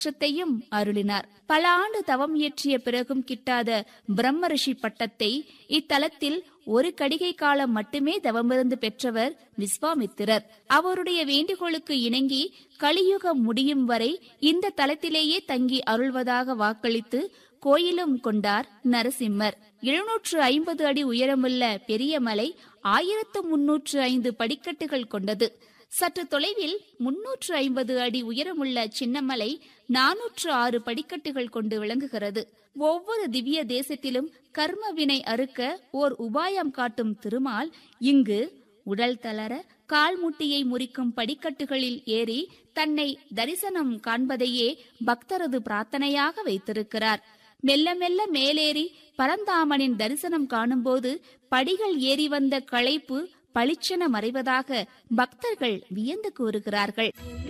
மோட்சத்தையும் அருளினார் பல ஆண்டு தவம் இயற்றிய பிறகும் கிட்டாத பிரம்மரிஷி பட்டத்தை இத்தலத்தில் ஒரு கடிகை காலம் மட்டுமே தவமிருந்து பெற்றவர் விஸ்வாமித்திரர் அவருடைய வேண்டுகோளுக்கு இணங்கி கலியுகம் முடியும் வரை இந்த தலத்திலேயே தங்கி அருள்வதாக வாக்களித்து கோயிலும் கொண்டார் நரசிம்மர் எழுநூற்று ஐம்பது அடி உயரமுள்ள பெரிய மலை ஆயிரத்து முன்னூற்று ஐந்து படிக்கட்டுகள் கொண்டது சற்று தொலைவில் முன்னூற்று ஐம்பது அடி உயரமுள்ள சின்னமலை நானூற்று ஆறு படிக்கட்டுகள் கொண்டு விளங்குகிறது ஒவ்வொரு திவ்ய தேசத்திலும் கர்ம வினை அறுக்க ஓர் உபாயம் காட்டும் திருமால் இங்கு உடல் தளர கால் முட்டியை முறிக்கும் படிக்கட்டுகளில் ஏறி தன்னை தரிசனம் காண்பதையே பக்தரது பிரார்த்தனையாக வைத்திருக்கிறார் மெல்ல மெல்ல மேலேறி பரந்தாமனின் தரிசனம் காணும்போது படிகள் ஏறி வந்த களைப்பு பளிச்சென மறைவதாக பக்தர்கள் வியந்து கூறுகிறார்கள்